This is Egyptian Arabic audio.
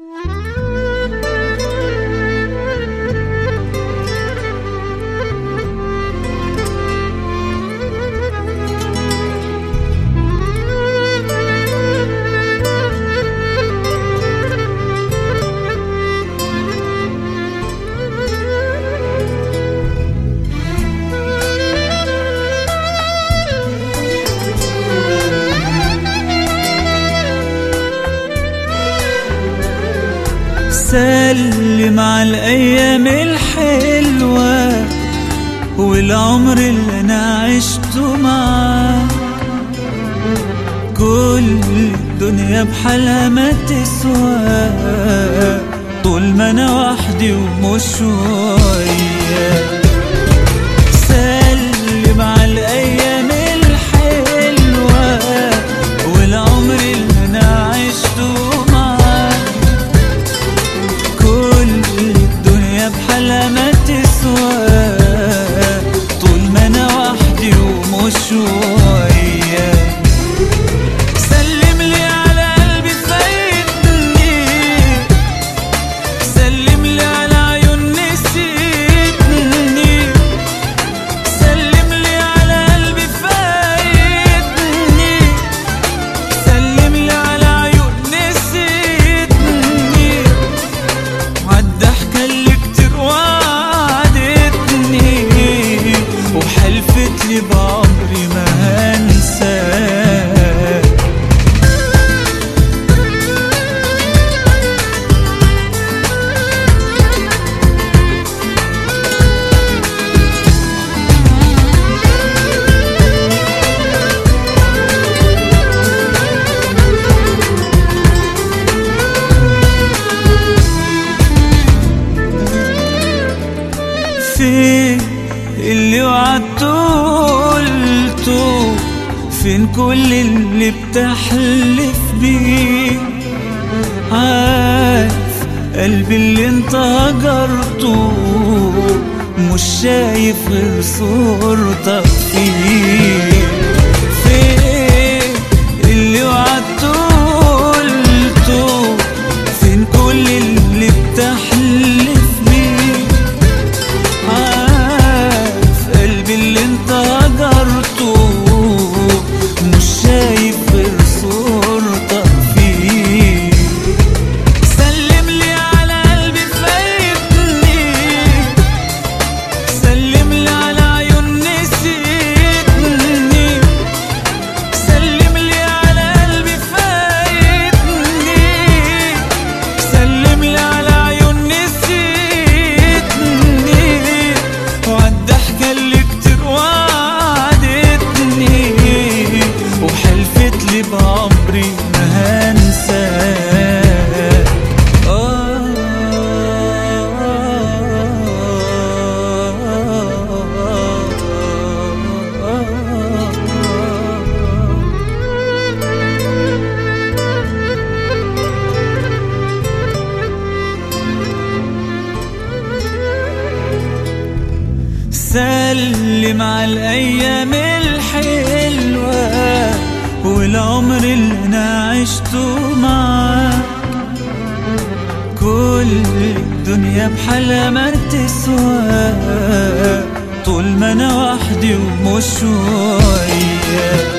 سلم على الأيام الحلوة والعمر اللي أنا عشته معاك كل الدنيا بحالها ما تسوى طول ما أنا وحدي ومش وياك سلم على الأيام الحلوة والعمر اللي أنا عشته معاك كل الدنيا بحالها ما تسوى طول ما انا وحدي ومش وياك سلم لي على قلبي فايتني سلم لي على عيون نسيتني سلم لي على قلبي فايتني سلم لي على عيون نسيتني عالضحكة اللي كتير وعدتني وحلفت لي بعمري ما هنساك فين اللي وعدته قلته فين كل اللي بتحلف بيه عارف قلبي اللي انت هجرته مش شايف غير صورتك فيه فين اللي وعدته قلته فين كل اللي بتحلف بيه عارف قلبي اللي انت هجرته مش شايف غير صورتك فيه سلم لي على قلبي فايتني سلم لي على عيون نسيتني سلم لي على قلبي فايتني سلم لي على عيون نسيتني وعالضحكة اللي كتير وعدتني وحلفت لي بعمري ما هنساك سلم على الأيام الحلوة والعمر اللي أنا عشته معاك كل الدنيا بحالها ما تسوى طول ما أنا وحدي ومش وياك